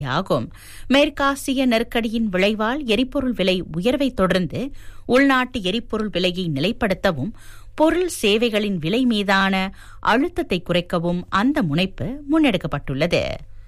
ஆகும் மேற்காசிய நெருக்கடியின் விளைவால் எரிபொருள் விலை உயர்வை தொடர்ந்து உள்நாட்டு எரிபொருள் விலையை நிலைப்படுத்தவும் பொருள் சேவைகளின் விலை மீதான அழுத்தத்தை குறைக்கவும் அந்த முனைப்பு முன்னெடுக்கப்பட்டுள்ளது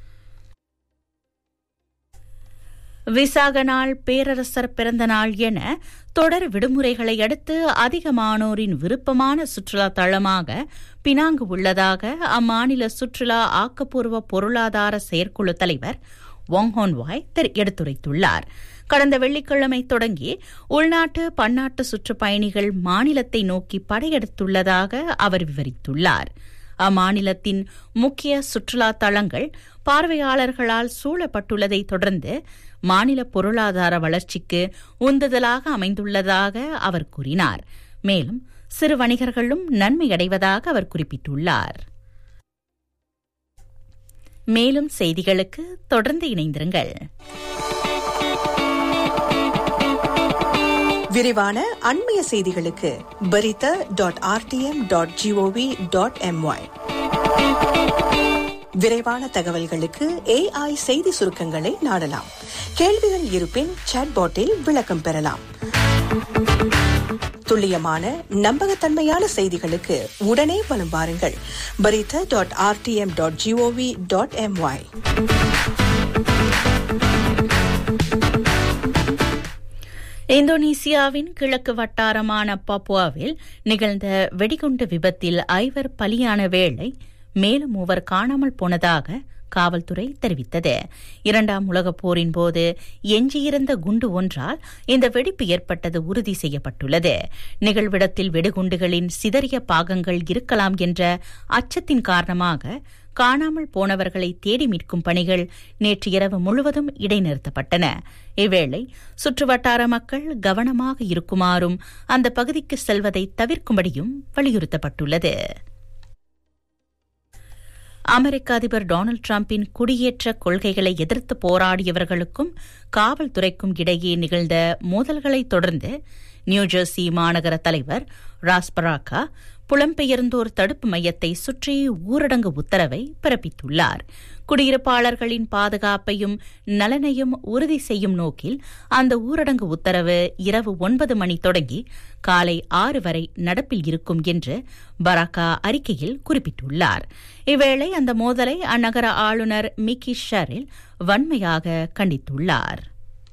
விசாக நாள் பேரரசர் பிறந்த நாள் என தொடர் விடுமுறைகளை அடுத்து அதிகமானோரின் விருப்பமான சுற்றுலா தளமாக பினாங்கு உள்ளதாக அம்மாநில சுற்றுலா ஆக்கப்பூர்வ பொருளாதார செயற்குழு தலைவர் வாங்ஹோன் வாய் எடுத்துரைத்துள்ளார் கடந்த வெள்ளிக்கிழமை தொடங்கி உள்நாட்டு பன்னாட்டு சுற்றுப்பயணிகள் மாநிலத்தை நோக்கி படையெடுத்துள்ளதாக அவர் விவரித்துள்ளார் அம்மாநிலத்தின் முக்கிய சுற்றுலா தளங்கள் பார்வையாளர்களால் சூழப்பட்டுள்ளதை தொடர்ந்து மாநில பொருளாதார வளர்ச்சிக்கு உந்துதலாக அமைந்துள்ளதாக அவர் கூறினார் மேலும் சிறு வணிகர்களும் நன்மையடைவதாக அவர் குறிப்பிட்டுள்ளார் மேலும் செய்திகளுக்கு தொடர்ந்து இணைந்திருங்கள் விரிவான அண்மைய செய்திகளுக்கு பரித dot RTM dot GOV dot MY விரைவான தகவல்களுக்கு ஏஐ செய்தி சுருக்கங்களை நாடலாம் கேள்விகள் இருப்பின் சாட்பாட்டில் விளக்கம் பெறலாம் துல்லியமான நம்பகத்தன்மையான செய்திகளுக்கு உடனே வலம் வாருங்கள் பரித dot RTM dot GOV dot MY இந்தோனேசியாவின் கிழக்கு வட்டாரமான பாப்புவாவில் நிகழ்ந்த வெடிகுண்டு விபத்தில் ஐவர் பலியான வேளை மேலும் மூவர் காணாமல் போனதாக காவல்துறை தெரிவித்தது இரண்டாம் உலகப் போரின் போது எஞ்சியிருந்த குண்டு ஒன்றால் இந்த வெடிப்பு ஏற்பட்டது உறுதி செய்யப்பட்டுள்ளது நிகழ்விடத்தில் வெடிகுண்டுகளின் சிதறிய பாகங்கள் இருக்கலாம் என்ற அச்சத்தின் காரணமாக காணாமல் போனவர்களை தேடி மீட்கும் பணிகள் நேற்று இரவு முழுவதும் இடைநிறுத்தப்பட்டன இவ்வேளை சுற்றுவட்டார மக்கள் கவனமாக இருக்குமாறும் அந்த பகுதிக்கு செல்வதை தவிர்க்கும்படியும் வலியுறுத்தப்பட்டுள்ளது அமெரிக்க அதிபர் டொனால்டு டிரம்பின் குடியேற்ற கொள்கைகளை எதிர்த்து போராடியவர்களுக்கும் காவல்துறைக்கும் இடையே நிகழ்ந்த மோதல்களைத் தொடர்ந்து நியூஜெர்சி மாநகர தலைவர் ராஸ்பராக்கா புலம்பெயர்ந்தோர் தடுப்பு மையத்தை சுற்றி ஊரடங்கு உத்தரவை பிறப்பித்துள்ளார் குடியிருப்பாளர்களின் பாதுகாப்பையும் நலனையும் உறுதி செய்யும் நோக்கில் அந்த ஊரடங்கு உத்தரவு இரவு ஒன்பது மணி தொடங்கி காலை ஆறு வரை நடப்பில் இருக்கும் என்று பராக்கா அறிக்கையில் குறிப்பிட்டுள்ளார் இவ்வேளை அந்த மோதலை அந்நகர ஆளுநர் மிக்கி ஷரில் வன்மையாக கண்டித்துள்ளார்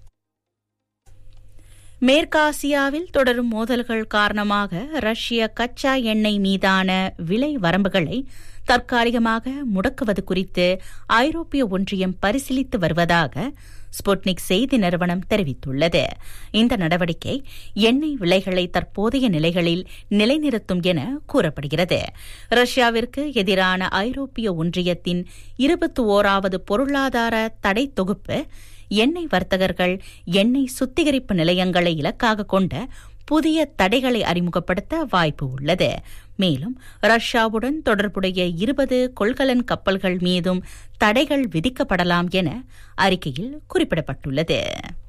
மேற்காசியாவில் தொடரும் மோதல்கள் காரணமாக ரஷ்ய கச்சா எண்ணெய் மீதான விலை வரம்புகளை தற்காலிகமாக முடக்குவது குறித்து ஐரோப்பிய ஒன்றியம் பரிசீலித்து வருவதாக ஸ்புட்னிக் செய்தி நிறுவனம் தெரிவித்துள்ளது இந்த நடவடிக்கை எண்ணெய் விலைகளை தற்போதைய நிலைகளில் நிலைநிறுத்தும் என கூறப்படுகிறது ரஷ்யாவிற்கு எதிரான ஐரோப்பிய ஒன்றியத்தின் இருபத்தி ஓராவது பொருளாதார தடை தொகுப்பு எண்ணெய் வர்த்தகர்கள் எண்ணெய் சுத்திகரிப்பு நிலையங்களை இலக்காக கொண்ட புதிய தடைகளை அறிமுகப்படுத்த வாய்ப்பு உள்ளது மேலும் ரஷ்யாவுடன் தொடர்புடைய இருபது கொள்கலன் கப்பல்கள் மீதும் தடைகள் விதிக்கப்படலாம் என அறிக்கையில் குறிப்பிடப்பட்டுள்ளது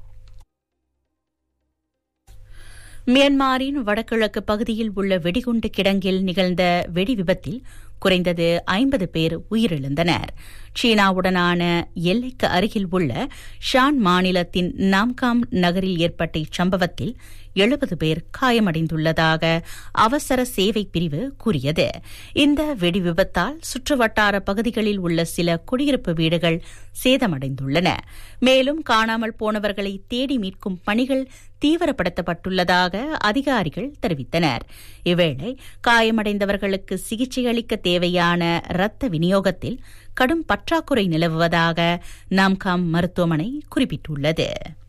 மியான்மரின் வடகிழக்கு பகுதியில் உள்ள வெடிகுண்டு கிடங்கில் நிகழ்ந்த வெடி விபத்தில் குறைந்தது ஐம்பது பேர் உயிரிழந்தனர் சீனாவுடனான எல்லைக்கு அருகில் உள்ள ஷான் மாநிலத்தின் நாம்காம் நகரில் ஏற்பட்ட இச்சம்பவத்தில் எழுபது பேர் காயமடைந்துள்ளதாக அவசர சேவை பிரிவு கூறியது இந்த வெடி விபத்தால் சுற்றுவட்டார பகுதிகளில் உள்ள சில குடியிருப்பு வீடுகள் சேதமடைந்துள்ளன மேலும் காணாமல் போனவர்களை தேடி மீட்கும் பணிகள் தீவிரப்படுத்தப்பட்டுள்ளதாக அதிகாரிகள் தெரிவித்தனர் இவ்வேளை காயமடைந்தவர்களுக்கு சிகிச்சை அளிக்க தேவையான இரத்த விநியோகத்தில் கடும் பற்றாக்குறை நிலவுவதாக நாம்காம் மருத்துவமனை குறிப்பிட்டுள்ளது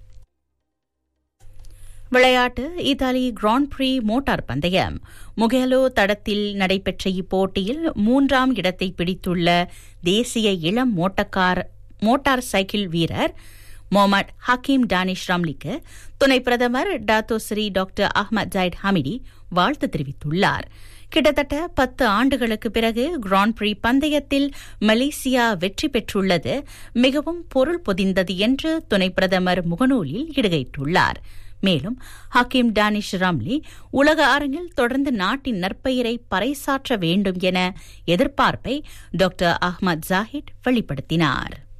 விளையாட்டு இத்தாலி கிராண்ட் பிரீ மோட்டார் பந்தயம் முகேலோ தடத்தில் நடைபெற்ற இப்போட்டியில் மூன்றாம் இடத்தை பிடித்துள்ள தேசிய இளம் மோட்டக்கார் மோட்டார் சைக்கிள் வீரர் மொஹமட் ஹக்கீம் டானிஷ் ராம்லிக்கு துணை பிரதமர் டாத்தோஸ்ரீ டாக்டர் அஹ்மத் ஜைட் ஹமிடி வாழ்த்து தெரிவித்துள்ளார் கிட்டத்தட்ட பத்து ஆண்டுகளுக்கு பிறகு கிராண்ட் பிரீ பந்தயத்தில் மலேசியா வெற்றி பெற்றுள்ளது மிகவும் பொருள் பொதிந்தது என்று துணை பிரதமர் முகநூலில் இடுகையிட்டுள்ளார் மேலும் ஹக்கீம் டானிஷ் ராம்லி உலக அரங்கில் தொடர்ந்து நாட்டின் நற்பெயரை பறைசாற்ற வேண்டும் என எதிர்பார்ப்பை டாக்டர் அஹ்மத் ஜாஹிட் வெளிப்படுத்தினார்